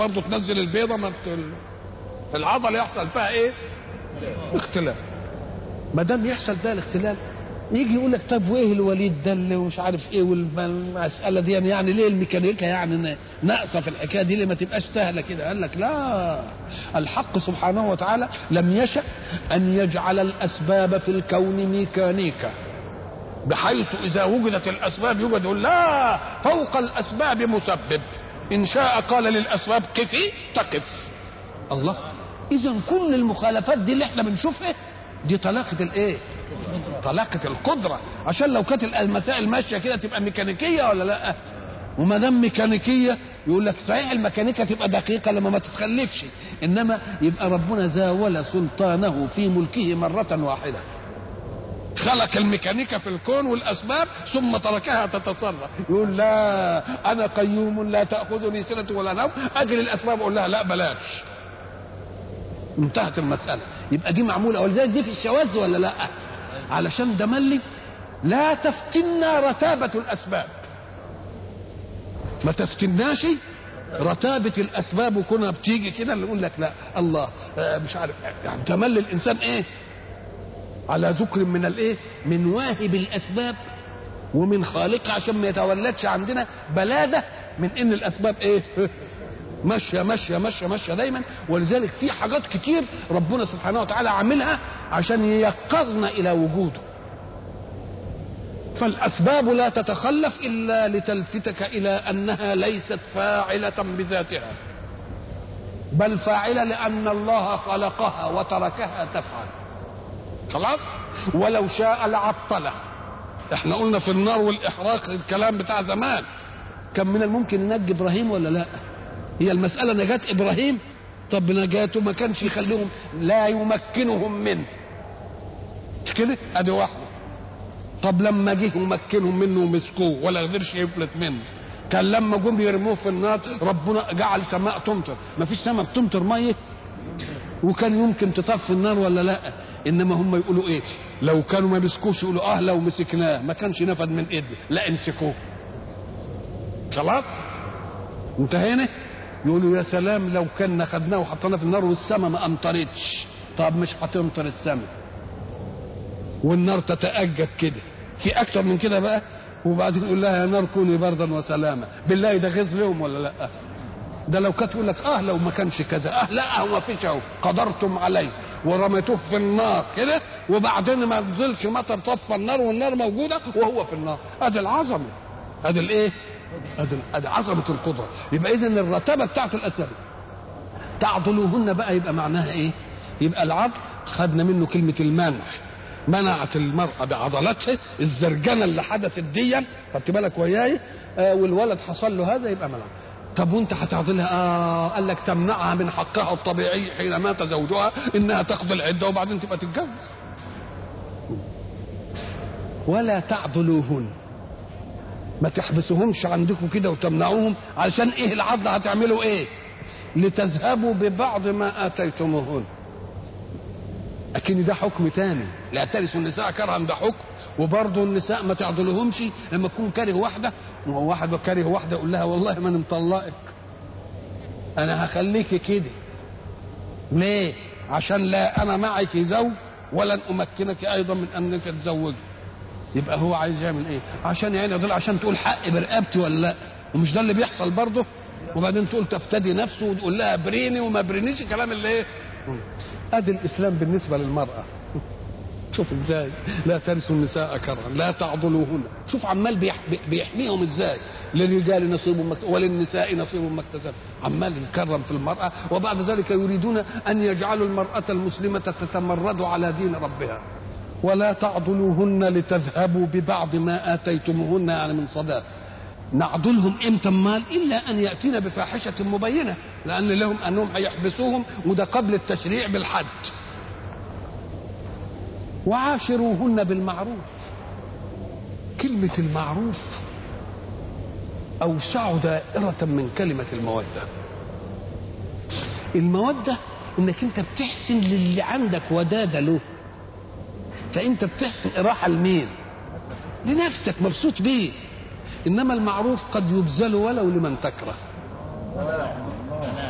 برضه تنزل البيضه ما ت- العضله يحصل فيها ايه اختلاف ما دام يحصل ده الاختلال يجي يقول لك طب وايه الوليد ده اللي مش عارف ايه والمساله دي يعني ليه الميكانيكا يعني نا- ناقصه في الحكايه دي ليه ما تبقاش سهله كده قال لك لا الحق سبحانه وتعالى لم يشأ ان يجعل الاسباب في الكون ميكانيكا بحيث اذا وجدت الاسباب يوجد يقول لا فوق الاسباب مسبب ان شاء قال للاسباب قفي تقف الله اذا كل المخالفات دي اللي احنا بنشوفها دي طلاقه الايه طلاقه القدره عشان لو كانت المسائل ماشيه كده تبقى ميكانيكيه ولا لا وما دام ميكانيكيه يقول لك صحيح الميكانيكا تبقى دقيقه لما ما تتخلفش انما يبقى ربنا زاول سلطانه في ملكه مره واحده خلق الميكانيكا في الكون والاسباب ثم تركها تتصرف يقول لا انا قيوم لا تاخذني سنه ولا نوم اجل الاسباب اقول لها لا بلاش انتهت المساله يبقى دي معموله ولذلك دي في الشواذ ولا لا علشان ده ملي لا تفتنا رتابه الاسباب ما تفتناش رتابة الأسباب وكونها بتيجي كده اللي يقول لك لا الله آه، مش عارف يعني تملي الإنسان إيه على ذكر من الايه من واهب الاسباب ومن خالقها عشان ما يتولدش عندنا بلاده من ان الاسباب ايه ماشيه ماشيه ماشيه ماشيه دايما ولذلك في حاجات كتير ربنا سبحانه وتعالى عاملها عشان ييقظنا الى وجوده فالاسباب لا تتخلف الا لتلفتك الى انها ليست فاعله بذاتها بل فاعله لان الله خلقها وتركها تفعل خلاص ولو شاء لعطله احنا قلنا في النار والاحراق الكلام بتاع زمان كان من الممكن ننجي ابراهيم ولا لا هي المساله نجاه ابراهيم طب نجاته ما كانش يخليهم لا يمكنهم منه مش كده ادي واحده طب لما جه ومكنهم منه ومسكوه ولا قدرش يفلت منه كان لما جم يرموه في النار ربنا جعل سماء تمطر ما فيش سماء بتمطر ميه وكان يمكن تطفي النار ولا لا انما هم يقولوا ايه لو كانوا ما مسكوش يقولوا اه لو مسكناه ما كانش نفد من ايدي لا امسكوه خلاص انتهينا يقولوا يا سلام لو كنا خدناه وحطيناه في النار والسماء ما امطرتش طب مش هتمطر السماء والنار تتأجج كده في اكتر من كده بقى وبعدين يقول لها يا نار كوني بردا وسلاما بالله ده غيظ لهم ولا لا ده لو كانت تقول لك اه لو ما كانش كذا اه لا هو ما فيش اهو قدرتم عليه ورميتوه في النار كده وبعدين ما نزلش مطر طفى النار والنار موجوده وهو في النار ادي العظمه ادي الايه ادي ادي عظمه القدره يبقى اذا الرتبه بتاعت الاسباب تعضلوهن بقى يبقى معناها ايه يبقى العضل خدنا منه كلمه المنع منعت المرأة بعضلاتها الزرجنة اللي حدثت ديا خدت بالك وياي آه والولد حصل له هذا يبقى منع طب وانت هتعضلها اه قال لك تمنعها من حقها الطبيعي حين مات زوجها انها تقضي العده وبعدين تبقى تتجوز ولا تعضلوهن ما تحبسوهمش عندكم كده وتمنعوهم علشان ايه العضله هتعملوا ايه لتذهبوا ببعض ما اتيتموهن لكن ده حكم تاني لا ترثوا النساء كرها ده حكم وبرضه النساء ما تعضلهمش لما تكون كاره واحده وهو واحد كاره واحده يقول لها والله ما انا مطلقك انا هخليكي كده ليه عشان لا انا معك زوج ولن امكنك ايضا من انك تتزوجي يبقى هو عايز يعمل ايه عشان يعني دول عشان تقول حق برقبتي ولا لا ومش ده اللي بيحصل برضه وبعدين تقول تفتدي نفسه وتقول لها بريني وما برينيش الكلام اللي ايه ادي الاسلام بالنسبه للمراه شوف ازاي لا ترثوا النساء كرها لا تعضلوهن شوف عمال بيح بيحميهم ازاي للرجال نصيب مكتسب وللنساء نصيب مكتسب عمال يكرم في المرأة وبعد ذلك يريدون أن يجعلوا المرأة المسلمة تتمرد على دين ربها ولا تعضلوهن لتذهبوا ببعض ما آتيتموهن يعني من صداق نعضلهم امتى مال الا ان ياتينا بفاحشه مبينه لان لهم انهم هيحبسوهم وده قبل التشريع بالحد وعاشروهن بالمعروف كلمه المعروف اوسع دائره من كلمه الموده الموده انك انت بتحسن للي عندك وداده له فانت بتحسن راحه لمين لنفسك مبسوط بيه انما المعروف قد يبذل ولو لمن تكره